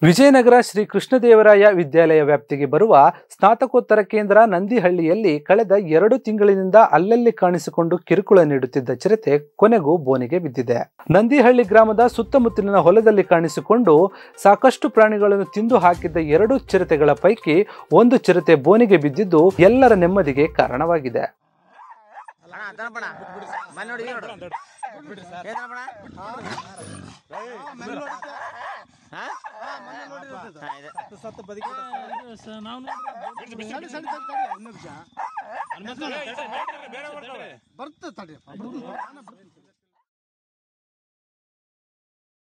ವಿಜಯನಗರ ಶ್ರೀ ಕೃಷ್ಣದೇವರಾಯ ವಿದ್ಯಾಲಯ ವ್ಯಾಪ್ತಿಗೆ ಬರುವ ಸ್ನಾತಕೋತ್ತರ ಕೇಂದ್ರ ನಂದಿಹಳ್ಳಿಯಲ್ಲಿ ಕಳೆದ ಎರಡು ತಿಂಗಳಿನಿಂದ ಅಲ್ಲಲ್ಲಿ ಕಾಣಿಸಿಕೊಂಡು ಕಿರುಕುಳ ನೀಡುತ್ತಿದ್ದ ಚಿರತೆ ಕೊನೆಗೂ ಬೋನಿಗೆ ಬಿದ್ದಿದೆ ನಂದಿಹಳ್ಳಿ ಗ್ರಾಮದ ಸುತ್ತಮುತ್ತಲಿನ ಹೊಲದಲ್ಲಿ ಕಾಣಿಸಿಕೊಂಡು ಸಾಕಷ್ಟು ಪ್ರಾಣಿಗಳನ್ನು ತಿಂದು ಹಾಕಿದ್ದ ಎರಡು ಚಿರತೆಗಳ ಪೈಕಿ ಒಂದು ಚಿರತೆ ಬೋನಿಗೆ ಬಿದ್ದಿದ್ದು ಎಲ್ಲರ ನೆಮ್ಮದಿಗೆ ಕಾರಣವಾಗಿದೆ ಅಣ್ಣ ತನಪಣ ಮನೆ ನೋಡಿ ನೋಡು ಏನಪ್ಪಣ ಹಾ ಹಾ, ಇದೆ. ಬರ್ತದೆ ತಡಿ